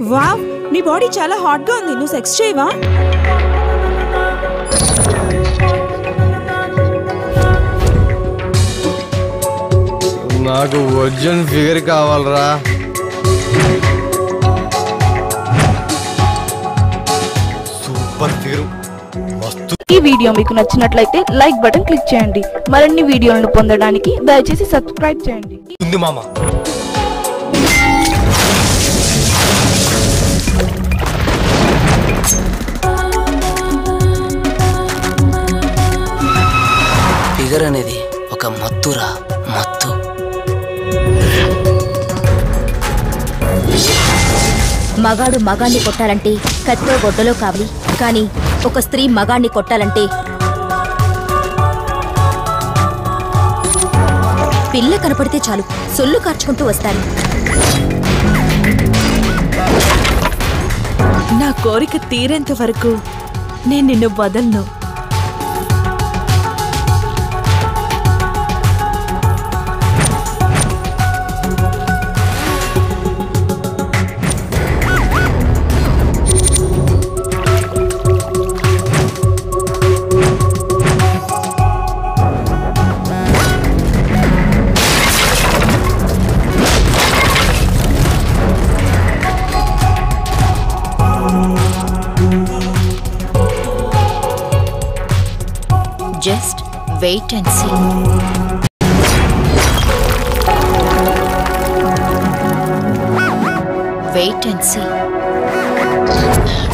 wow నీ body చాలా hot గా ఉంది నువ్వు సెక్స్ చేయవా నాకు ఒరిజినల్ ఫిగర్ కావాలరా సూపర్ ఫిగర్ మస్తు ఈ వీడియో మీకు నచ్చినట్లయితే లైక్ బటన్ క్లిక్ చేయండి మరిన్ని వీడియోలను పొందడానికి దయచేసి సబ్స్క్రైబ్ చేయండి ఉంది మామ ఫిగర్ అనేది ఒక మత్తురా మత్తు మగాడు మగాణ్ణి కొట్టాలంటే కత్తో గొడ్డలో కావాలి కానీ ఒక స్త్రీ మగాణ్ణి కొట్టాలంటే పిల్ల కనపడితే చాలు సొల్లు కార్చుకుంటూ వస్తారు నా కోరిక తీరేంత వరకు నేను నిన్ను వదలను just wait and see wait and see